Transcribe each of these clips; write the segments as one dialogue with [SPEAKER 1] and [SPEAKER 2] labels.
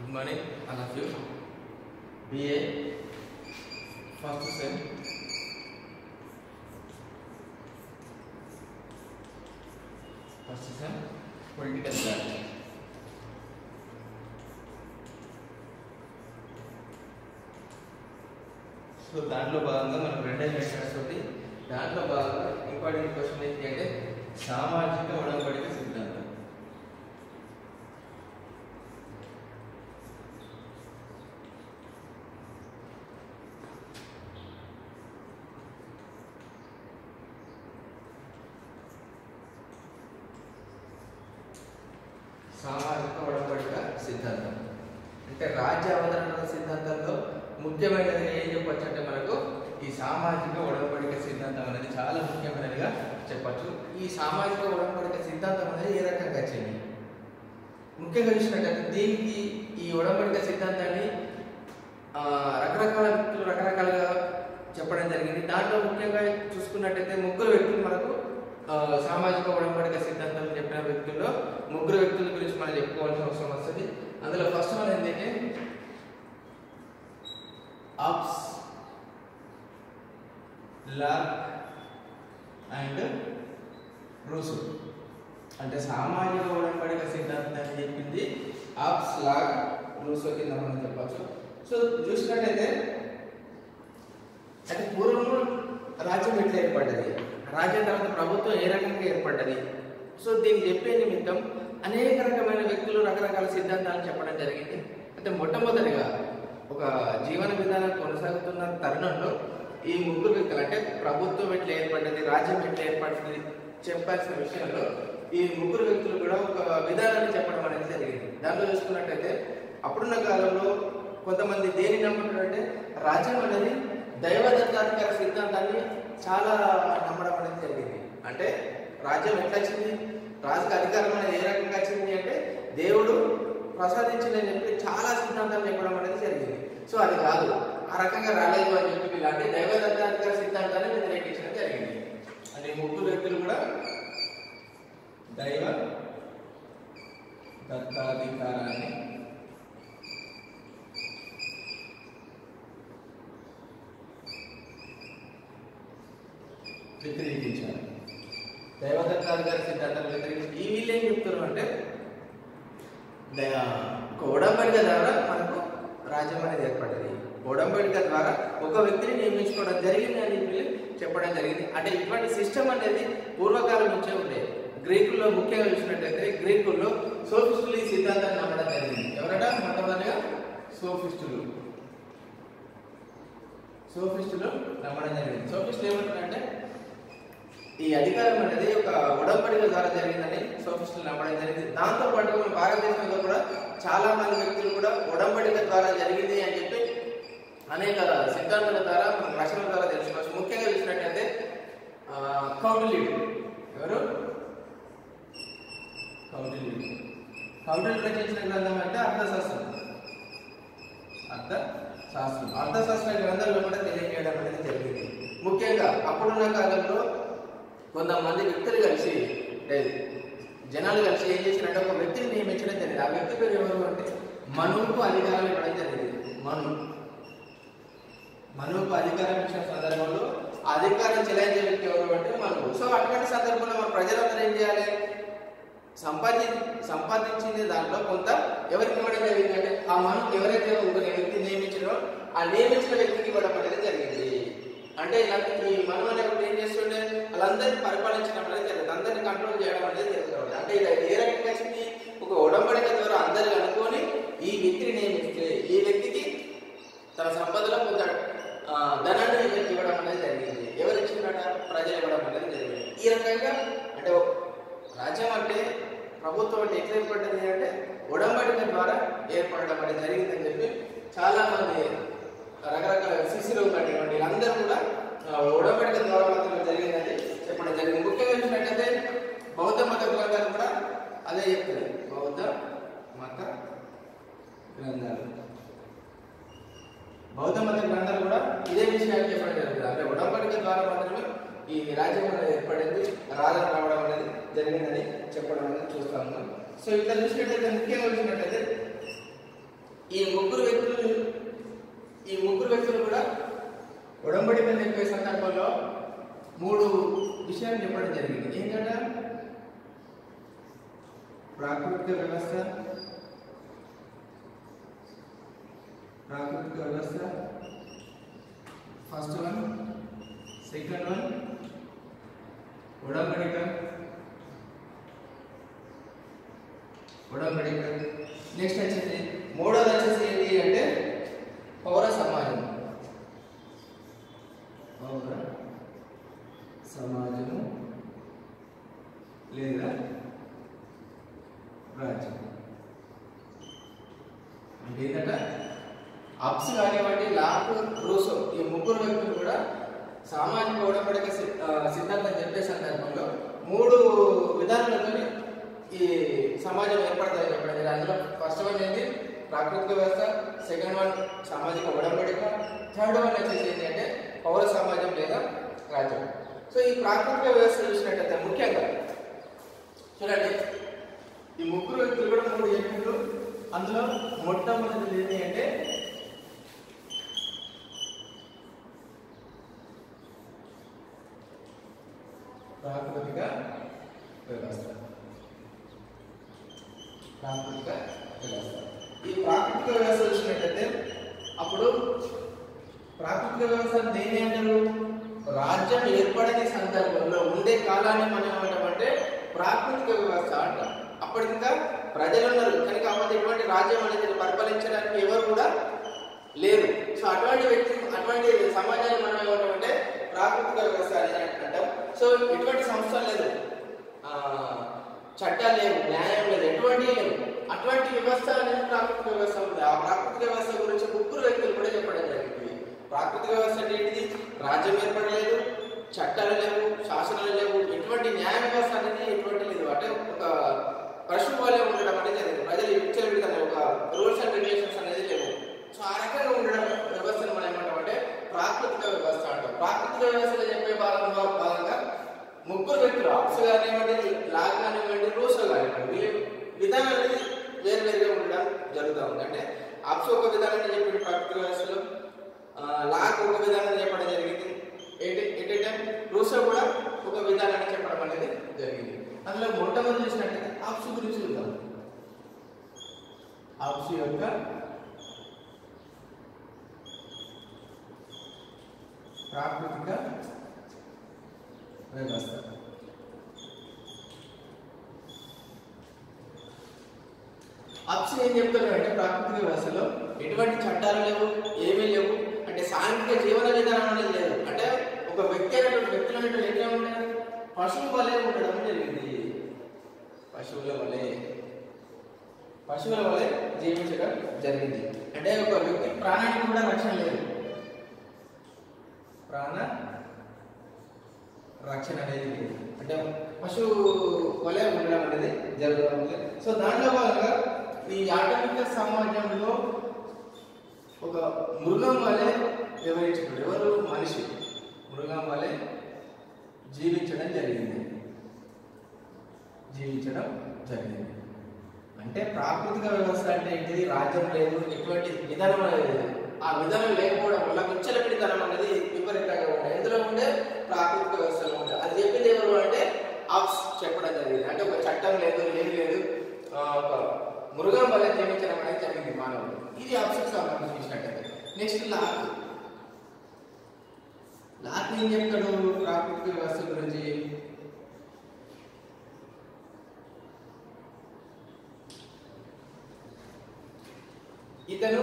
[SPEAKER 1] Good morning, all of you. BA first sem. First sem political science. So దాంట్లో భాగంగా మనం రెండే lectures ఉంది దాంట్లో భాగంగా ఇంపార్టెంట్ క్వశ్చన్ ఏంటి అంటే సామాజిక ఉడంబడిక సిద్ధాంతం సామాజిక ఉడంబడిక సిద్ధాంతం అంటే రాజ్య అవతరణ సిద్ధాంతంలో ముఖ్యమైనది ఏం చెప్పొచ్చు అంటే మనకు ఈ సామాజిక ఉడంబడిక సిద్ధాంతం అనేది చాలా ముఖ్యమైనదిగా చెప్పొచ్చు ఈ సామాజిక ఉడంబడిక సిద్ధాంతం అనేది ఏ రకంగా వచ్చింది ముఖ్యంగా చూసినట్టయితే దీనికి ఈ ఉడంబడిక సిద్ధాంతాన్ని ఆ, రకరకాల వ్యక్తులు రకరకాలుగా చెప్పడం జరిగింది దాంట్లో ముఖ్యంగా చూసుకున్నట్టయితే ముగ్గురు వ్యక్తులు మనకు ఆ, సామాజిక ఉడంబడిక సిద్ధాంతం చెప్పిన వ్యక్తుల్లో ముగ్గురు వ్యక్తుల గురించి మనం చెప్పుకోవాల్సిన అవసరం వస్తుంది అందులో ఫస్ట్ వన్ ఏంటంటే అప్స్ లాక్ అండ్ రూసు అంటే సామాజిక ఉడంబడిక సిద్ధాంతాన్ని చెప్పింది ఆప్స్ లాగ్ రూసో కింద మనం చెప్పచ్చు సో చూసినట్టయితే అంటే పూర్వము రాజ్యం ఎట్లా ఏర్పడ్డది రాజ్యం తర్వాత ప్రభుత్వం ఏ రకంగా ఏర్పడ్డది సో దీన్ని చెప్పే నిమిత్తం అనేక రకమైన వ్యక్తులు రకరకాల సిద్ధాంతాలు చెప్పడం జరిగింది అయితే మొట్టమొదటిగా ఒక జీవన విధానం కొనసాగుతున్న తరుణంలో ఈ ముగ్గురు వ్యక్తులు అంటే ప్రభుత్వం ఎట్లా ఏర్పడ్డది రాజ్యం ఎట్లా ఏర్పడుతుంది చెప్పాల్సిన విషయంలో ఈ ముగ్గురు వ్యక్తులు కూడా ఒక విధానాన్ని చెప్పడం అనేది జరిగింది దాంట్లో చూసుకున్నట్టయితే అప్పుడున్న కాలంలో కొంతమంది దేని నమ్ముతారంటే రాజ్యం అనేది దైవదత్తాధికార సిద్ధాంతాన్ని చాలా నమ్మడం అనేది జరిగింది అంటే రాజ్యం ఎట్లా వచ్చింది రాజుకు అధికారం అనేది ఏ రకంగా వచ్చింది అంటే దేవుడు ప్రసాదించిందని చెప్పి చాలా సిద్ధాంతాలు చెప్పడం అనేది జరిగింది సో అది కాదు ఆ రకంగా రాలేదు అని చెప్పి వీళ్ళు అంటే దైవదత్తాధికార సిద్ధాంతాన్ని వ్యతిరేకించడం జరిగింది అంటే ఈ ముగ్గురు వ్యక్తులు కూడా దైవ దత్తాధికారాన్ని వ్యతిరేకించారు దైవదత్తాధికార సిద్ధాంతాన్ని వ్యతిరేకించి ఈ వీళ్ళు ఏం చెప్తారు అంటే దయ- ఒక ఉడంబడిక ద్వారా మనకు రాజ్యం అనేది ఏర్పడ్డది ఉడంబడిక ద్వారా ఒక వ్యక్తిని నియమించుకోవడం జరిగింది అని వీళ్ళు చెప్పడం జరిగింది అంటే ఇటువంటి సిస్టమ్ అనేది పూర్వకాలం నుంచే ఉండేది గ్రీకుల్లో ముఖ్యంగా చూసినట్టయితే గ్రీకుల్లో సోఫిస్టులు ఈ సిద్ధాంతాన్ని నమ్మడం జరిగింది ఎవరట మొట్టమొదటిగా సోఫిస్టులు సోఫిస్టులు నమ్మడం జరిగింది సోఫిస్టులు ఏమంటారంటే ఈ అధికారం అనేది ఒక ఉడంబడిక ద్వారా జరిగిందని సోఫిస్టులు నమ్మడం జరిగింది దాంతో పాటు మన భారతదేశంలో కూడా చాలా మంది వ్యక్తులు కూడా ఉడంబడిక ద్వారా జరిగింది అని చెప్పి అనేక సిద్ధాంతాల ద్వారా మన రచనల ద్వారా తెలుసుకోవచ్చు ముఖ్యంగా చూసినట్టయితే ఆ, కౌటిల్యుడు ఎవరు కౌటిల్యుడు కౌటిల్యుడు రచించిన గ్రంథం అంటే అర్థశాస్త్రం అర్థ శాస్త్రం అర్థశాస్త్ర గ్రంథాల్లో కూడా తెలియజేయడం అనేది జరిగింది ముఖ్యంగా అప్పుడున్న కాలంలో కొంతమంది వ్యక్తులు కలిసి అంటే జనాలు కలిసి ఏం చేసినట్టు ఒక వ్యక్తిని నియమించడం జరిగింది ఆ వ్యక్తి పేరు ఎవరు అంటే మనువుకు అధికారం ఇవ్వడం జరిగింది మను మనువుకు అధికారం ఇచ్చిన సందర్భంలో ఆ అధికారం చెలాయించే వ్యక్తి ఎవరు అంటే మనువు సో అటువంటి సందర్భంలో మన ప్రజలందరూ ఏం చేయాలి సంపాది సంపాదించింది దాంట్లో కొంత ఎవరికి ఇవ్వడం జరిగింది అంటే ఆ మనం ఎవరైతే ఒక వ్యక్తి నియమించారో ఆ నియమించిన వ్యక్తికి ఇవ్వడం అనేది జరిగింది అంటే ఇలా ఈ మనం అనే వ్యక్తి ఏం చేస్తుండే వాళ్ళందరినీ పరిపాలించడం అనేది జరుగుతుంది అందరినీ కంట్రోల్ చేయడం అనేది జరుగుతుంది అంటే ఇది ఏ రకంగా వచ్చింది ఒక ఉడంబడిక ద్వారా అందరు అనుకొని ఈ వ్యక్తిని నియమిస్తే ఈ వ్యక్తికి తన సంపదలో కొంత ఆ, ధనాన్ని వీళ్ళకి ఇవ్వడం అనేది జరిగింది ఎవరు ఇచ్చినట ప్రజలు ఇవ్వడం అనేది జరిగింది ఈ రకంగా అంటే ఒక రాజ్యం అంటే ప్రభుత్వం అంటే ఎట్లా ఏర్పడ్డది అంటే ఉడంబడిక ద్వారా ఏర్పడడం అనేది జరిగిందని చెప్పి చాలా మంది రకరకాల శిశులు కానివ్వండి వీళ్ళందరూ కూడా ఆ, ఉడంబడిక ద్వారా మాత్రమే జరిగిందని చెప్పడం జరిగింది ముఖ్యంగా చూసినట్టయితే బౌద్ధ మత గ్రంథాలు కూడా అదే చెప్తుంది బౌద్ధ మత గ్రంథాలు బౌద్ధ మత గ్రంథాలు కూడా ఇదే విషయాన్ని చెప్పడం జరుగుతుంది అంటే ఉడంబడిక ద్వారా మాత్రమే ఈ రాజ్యం అనేది ఏర్పడింది రాజు రావడం అనేది జరిగిందని చెప్పడం అనేది చూస్తా ఉన్నాం సో ఇక్కడ చూసినట్లయితే ముఖ్యంగా చూసినట్లయితే ఈ ముగ్గురు వ్యక్తులు ఈ ముగ్గురు వ్యక్తులు కూడా ఉడంబడిక చెప్పే సందర్భంలో మూడు విషయాలు చెప్పడం జరిగింది ఏంటంటే ప్రాకృతిక వ్యవస్థ ప్రాకృతిక వ్యవస్థ ఫస్ట్ వన్ సెకండ్ వన్ ఉడంబడిక ఉడంబడిక నెక్స్ట్ వచ్చేసి మూడోది వచ్చేసి ఏంటి అంటే పౌర సమాజం పౌర సమాజము లేదా రాజ్యం అంటే ఏంటంటే అప్స్ కానివ్వండి లాక్ రూసో ఈ ముగ్గురు వ్యక్తులు కూడా సామాజిక ఉడబడిక సి- ఆ, సిద్ధాంతం చెప్పే సందర్భంలో మూడు విధానాలతో ఈ సమాజం ఏర్పడుతుందని చెప్పడం జరిగింది. అందులో ఫస్ట్ వన్ ఏంటి ప్రాకృతిక వ్యవస్థ సెకండ్ వన్ సామాజిక ఉడంబడిక థర్డ్ వన్ వచ్చేసి ఏంటి అంటే పౌర సమాజం లేదా రాజ్యం సో ఈ ప్రాకృతిక వ్యవస్థ చూసినట్టయితే ముఖ్యంగా చూడండి ఈ ముగ్గురు వ్యక్తులు కూడా మూడు చెప్పినట్లు అందులో మొట్టమొదటిది ఏంటి అంటే ప్రాకృతిక వ్యవస్థ ప్రాకృతిక వ్యవస్థ ఈ ప్రాకృతిక వ్యవస్థ చూసినట్టయితే అప్పుడు ప్రాకృతిక వ్యవస్థ దేని అంటారు రాజ్యం ఏర్పడని సందర్భంలో ఉండే కాలాన్ని మనం ఏమంటామంటే ప్రాకృతిక వ్యవస్థ అంటాం అప్పుడు ఇంకా ప్రజలు ఉన్నారు కానీ కాకపోతే ఇటువంటి రాజ్యం అనేది పరిపాలించడానికి ఎవరు కూడా లేరు సో అటువంటి వ్యక్తి అటువంటి సమాజాన్ని మనం ఏమంటామంటే ప్రాకృతిక వ్యవస్థ అనేది అంటాం సో ఎటువంటి సంస్థలు లేదు ఆ, చట్టాలు లేవు న్యాయం లేదు ఎటువంటి లేవు అటువంటి వ్యవస్థ అనేది ప్రాకృతిక వ్యవస్థ ఉంది ఆ ప్రాకృతిక వ్యవస్థ గురించి ముగ్గురు వ్యక్తులు కూడా చెప్పడం జరిగింది ప్రాకృతిక వ్యవస్థ అంటే ఏంటిది రాజ్యం ఏర్పడలేదు చట్టాలు లేవు శాసనాలు లేవు ఎటువంటి న్యాయ వ్యవస్థ అనేది ఎటువంటి లేదు అంటే ఒక పశువు వల్లే ఉండడం అనేది జరిగింది ప్రజలు ఇచ్చే విధంగా ఒక రూల్స్ అండ్ రెగ్యులేషన్స్ అనేది లేవు సో ఆ రకంగా ఉండడం వ్యవస్థను మనం ఏమంటామంటే ప్రాకృతిక వ్యవస్థ అంటాం ప్రాకృతిక వ్యవస్థలో చెప్పే భాగంలో భాగంగా ముగ్గురు వ్యక్తులు అప్స్ కానివ్వండి లాగ్ కానివ్వండి రూల్స్ కానివ్వండి వీళ్ళ విధానం అనేది వేరు వేరుగా ఉండడం జరుగుతూ ఉంది అంటే అప్స్ ఒక విధానాన్ని చెప్పిన ప్రాకృతిక వ్యవస్థలో ఆ, లాగ్ ఒక విధానాన్ని చెప్పడం జరిగింది at at a time Rousseau కూడా ఒక విధానాన్ని చెప్పడం అనేది జరిగింది అందులో మొట్టమొదటి చూసినట్టయితే ఆప్స్ గురించి చూద్దాం ఆప్స్ యొక్క ప్రాకృతిక వ్యవస్థ అప్స్ ఏం చెప్తారు అంటే ప్రాకృతిక వ్యవస్థలో ఎటువంటి చట్టాలు లేవు ఏమీ లేవు అంటే సాంఘిక జీవన విధానం అనేది లేదు అంటే ఒక వ్యక్తి అనేటువంటి వ్యక్తులు అనేటువంటి ఎట్లా ఉంటారు పశువు వలె ఉండడం జరిగింది పశువుల వలె పశువుల వలె జీవించడం జరిగింది అంటే ఒక వ్యక్తి ప్రాణానికి కూడా రక్షణ లేదు ప్రాణ రక్షణ అనేది లేదు అంటే పశువు వలె ఉండడం అనేది జరుగుతుంది సో దాంట్లో భాగంగా ఈ ఆటవిక సమాజంలో ఒక మృగం వలె వివరించబడి ఎవరు మనిషి మృగం వలె జీవించడం జరిగింది జీవించడం జరిగింది అంటే ప్రాకృతిక వ్యవస్థ అంటే ఏంటిది రాజ్యం లేదు ఎటువంటి విధానం అనేది లేదు. ఆ విధానం లేకపోవడం వల్ల విచ్చలపిడితనం అనేది విపరీతంగా ఉండే ఎందులో ఉండే ప్రాకృతిక వ్యవస్థలో ఉండే అది చెప్పింది ఎవరు అంటే ఆప్స్ చెప్పడం జరిగింది అంటే ఒక చట్టం లేదు ఏం లేదు ఆ, ఒక మృగం వల్ల జీవించడం అనేది జరిగింది మానవుడు ఇది ఆప్స్కి సంబంధించి చూసినట్టయితే నెక్స్ట్ లాక్ లాక్ ఏం చెప్తాడు ప్రాకృతిక వ్యవస్థ గురించి ఇతను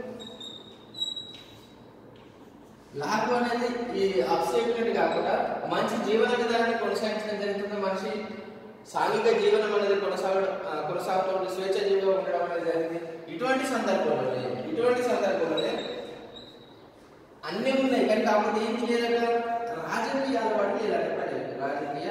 [SPEAKER 1] లాభం అనేది ఈ అప్సెట్మెంట్ కాకుండా మంచి జీవన విధానాన్ని కొనసాగించడం జరుగుతుంది మనిషి సాంఘిక జీవనం అనేది కొనసాగడం ఆ, కొనసాగుతూ ఉండి స్వేచ్ఛ జీవిగా ఉండడం అనేది జరిగింది ఇటువంటి సందర్భంలోనే ఇటువంటి సందర్భంలోనే అన్నీ ఉన్నాయి కానీ కాకపోతే ఏం లేదట రాజకీయ అలవాటు లేదట ప్రజలకు రాజకీయ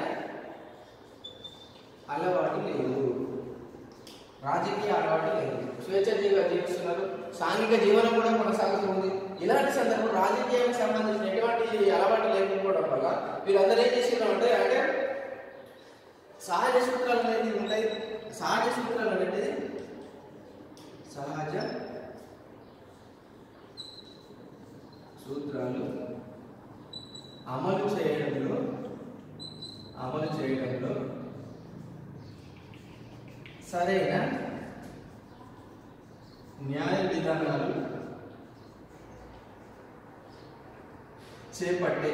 [SPEAKER 1] అలవాటు లేదు రాజకీయ అలవాటు లేదు స్వేచ్ఛ జీవ జీవిస్తున్నారు సాంఘిక జీవనం కూడా కొనసాగుతుంది ఇలాంటి సందర్భం రాజకీయానికి సంబంధించిన ఎటువంటి అలవాటు లేకపోవడం వల్ల వీళ్ళందరూ ఏం చేసినారు అంటే అంటే సహజ సూత్రాలు అనేది ఉంటాయి సహజ సూత్రాలు అనేది సహజ సరైన న్యాయ విధానాలు చేపట్టే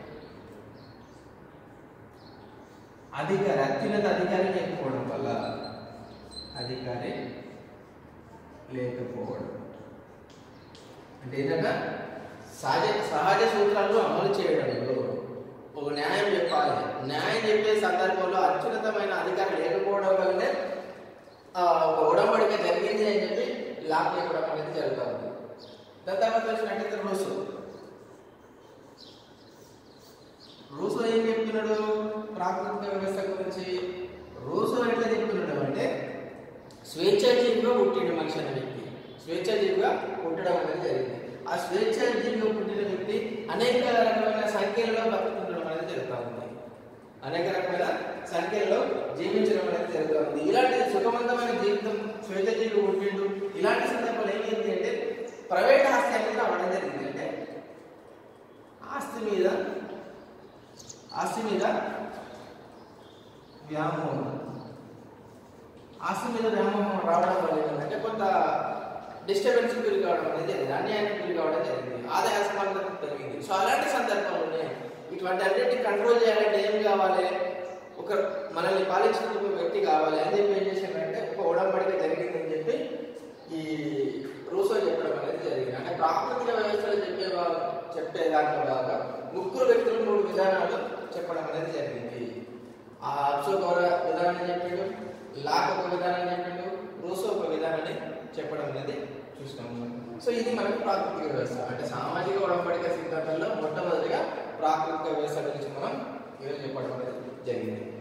[SPEAKER 1] అధికారి అత్యున్నత అధికారి లేకపోవడం వల్ల అధికారి లేకపోవడం అంటే ఏంటంటే సహజ సహజ సూత్రాలు అమలు చేయడంలో ఒక న్యాయం చెప్పాలి న్యాయం చెప్పే సందర్భంలో అత్యున్నతమైన అధికారం లేకపోవడం వల్లనే ఆ, ఒక ఉడంబడిక జరిగింది అని చెప్పి లాక్ చెప్పడం అనేది జరుగుతుంది దాని తర్వాత వచ్చినట్టయితే రూసు రూసో ఏం చెప్తున్నాడు ప్రాకృతిక వ్యవస్థ గురించి రూసో ఎట్లా చెప్తున్నాడు అంటే స్వేచ్ఛాజీవిగా పుట్టిన మనిషి అనే వ్యక్తి స్వేచ్ఛాజీవిగా పుట్టడం అనేది జరిగింది ఆ స్వేచ్ఛాజీవిగా పుట్టిన వ్యక్తి అనేక రకమైన సంఖ్యలలో బతుకుండడం అనేది జరుగుతూ ఉంది అనేక రకమైన సంఖ్యల్లో జీవించడం అనేది జరుగుతూ ఉంది ఇలాంటి సుఖవంతమైన జీవితం స్వేచ్ఛాజీవి పుట్టిండు ఇలాంటి సందర్భాలు ఏమైంది అంటే ప్రైవేట్ ఆస్తి అనేది అవ్వడం జరిగింది అంటే ఆస్తి మీద ఆస్తి మీద వ్యామోహం ఆస్తి మీద వ్యామోహం రావడం వల్ల ఏంటంటే కొంత డిస్టర్బెన్స్ గురి కావడం అనేది జరిగింది అన్యాయానికి గురి కావడం జరిగింది ఆదాయ అసమానత పెరిగింది సో అలాంటి సందర్భంలోనే ఇటువంటి అన్నింటినీ కంట్రోల్ చేయాలంటే ఏం కావాలి ఒక మనల్ని పాలించిన ఒక వ్యక్తి కావాలి అని చెప్పి ఏం చేశాడంటే ఒక ఉడంబడిక జరిగిందని చెప్పి ఈ రూసో చెప్పడం అనేది జరిగింది అంటే ప్రాకృతిక వ్యవస్థలో చెప్పే వా- చెప్పే దాంట్లో భాగంగా ముగ్గురు వ్యక్తులు మూడు విధానాలు చెప్పడం అనేది జరిగింది ఆ అప్సోక్ ఒక విధానాన్ని చెప్పిండు లాక్ ఒక విధానాన్ని చెప్పిండు రూసో ఒక విధానాన్ని చెప్పడం అనేది చూసినాము సో ఇది మనకు ప్రాకృతిక వ్యవస్థ అంటే సామాజిక ఉడంబడిక సిద్ధాంతంలో మొట్టమొదటిగా ప్రాకృతిక వ్యవస్థ గురించి మనం ఈరోజు చెప్పడం అనేది జరిగింది